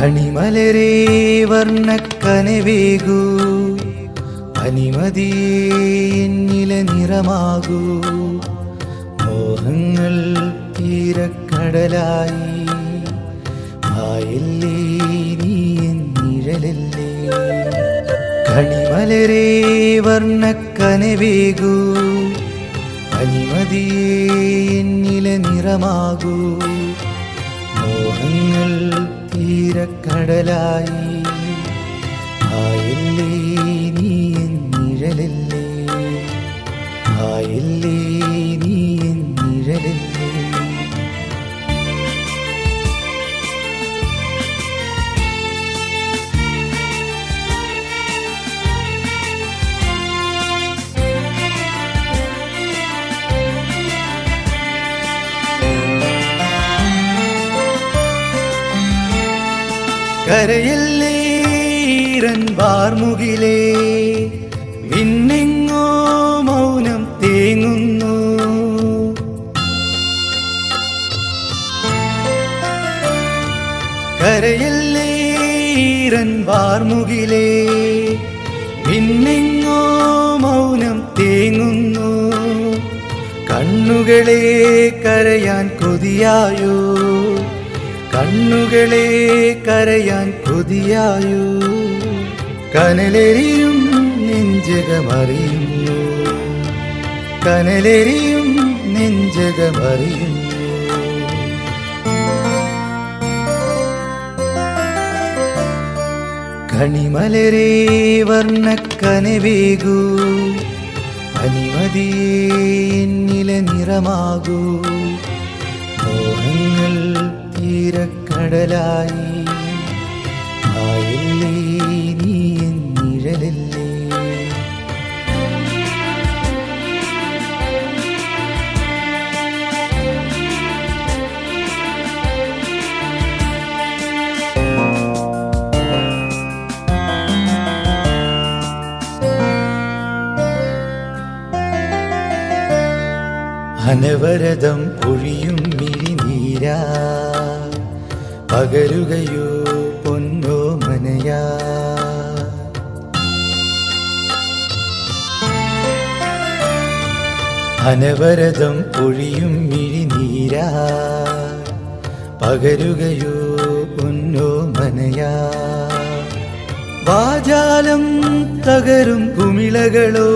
കണിമലരേ വർണ്ണക്കനവേകൂ അനിമതിയേ എന്നിലെ നിറമാകൂ മോഹങ്ങൾ തീരക്കടലായി മായല്ലേ നീ നിഴലല്ലേ കണിമലരേ വർണ്ണക്കനവേകൂ അനിമതിയേ എന്നിലെ നിറമാകൂ മോഹങ്ങൾ തീരക്കടലായി ആയില്ലേ നീ നിഴലല്ലേ ആയില്ലേ നീ നിഴലല്ലേ കരയല്ലേ ഈറൻ വാർമുകിലേ വിണ്ണെങ്ങോ മൗനം തേങ്ങുന്നു കരയല്ലേ ഈറൻ വാർമുകിലേ വിണ്ണെങ്ങോ മൗനം തേങ്ങുന്നു കണ്ണുകളെ കരയാൻ കൊതിയായോ കണ്ണുകളെ കരയാൻ കൊതിയായോ കനലെറിയും നെഞ്ചകമറിയുന്നു കനലെറിയും നെഞ്ചകമറിയുന്നു കണിമലരേ വർണ്ണക്കനവേകൂ അനിമതിയേ എന്നിലെ നിറമാകൂ മോഹങ്ങൾ തീരക്കടലായി ആയില്ലേ നീ നിഴലല്ലേ അനവരതം പൊഴിയും മിഴിനീരാ പകരുകയോ പൊന്നോ മനയാ അനവരതം പൊഴിയും മിഴിനീരാ പകരുകയോ പൊന്നോ മനയാ വാചാലം തകരും കുമിളകളോ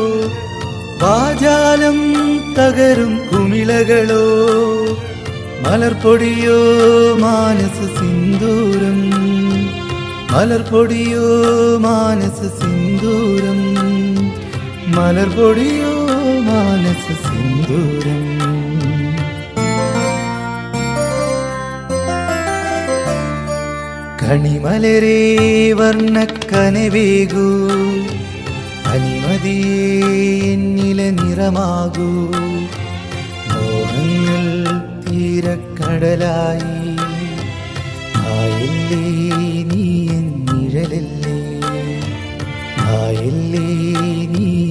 വാചാലം തകരും കുമിളകളോ മലർപ്പൊടിയോ മാനസ സിന്ദൂരം മലർപ്പൊടിയോ മാനസ സിന്ദൂരം മലർപ്പൊടിയോ മാനസ സിന്ദൂരം കണിമലരേ വർണ്ണക്കനവേകൂ അനിമതിയേ എന്നിലെ നിറമാകൂ മോഹങ്ങൾ തീരക്കടലായി ആയില്ലേ നീ നിഴലല്ലേ ആയില്ലേ നീ